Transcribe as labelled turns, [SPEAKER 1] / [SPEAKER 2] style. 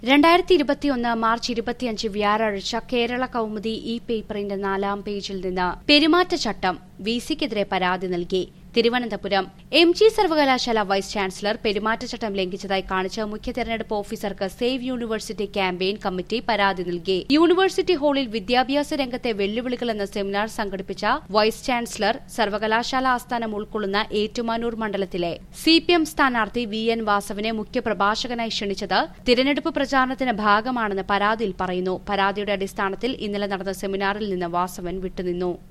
[SPEAKER 1] രണ്ടായിരത്തി ഇരുപത്തിയൊന്ന് മാർച്ച് ഇരുപത്തിയഞ്ച് വ്യാഴാഴ്ച കേരള കൗമുദി ഇ പേപ്പറിന്റെ നാലാം പേജിൽ നിന്ന് പെരുമാറ്റച്ചട്ടം വി സിക്കെതിരെ പരാതി നൽകി തിരുവനന്തപുരം എം ജി സർവകലാശാല വൈസ് ചാൻസലർ പെരുമാറ്റച്ചട്ടം ലംഘിച്ചതായി കാണിച്ച് മുഖ്യ തെരഞ്ഞെടുപ്പ് ഓഫീസർക്ക് സേവ് യൂണിവേഴ്സിറ്റി ക്യാമ്പയിൻ കമ്മിറ്റി പരാതി നൽകി യൂണിവേഴ്സിറ്റി ഹാളിൽ വിദ്യാഭ്യാസ രംഗത്തെ വെല്ലുവിളികൾ എന്ന സെമിനാർ സംഘടിപ്പിച്ച വൈസ് ചാൻസലർ സർവകലാശാല ആസ്ഥാനം ഉൾക്കൊള്ളുന്ന ഏറ്റുമാനൂർ മണ്ഡലത്തിലെ സി പി എം സ്ഥാനാർത്ഥി വി എൻ വാസവനെ മുഖ്യപ്രഭാഷകനായി ക്ഷണിച്ചത് തിരഞ്ഞെടുപ്പ് പ്രചാരണത്തിന്റെ ഭാഗമാണെന്ന് പരാതിയിൽ പറയുന്നു പരാതിയുടെ അടിസ്ഥാനത്തിൽ ഇന്നലെ നടന്ന സെമിനാറിൽ നിന്ന് വാസവൻ വിട്ടുനിന്നു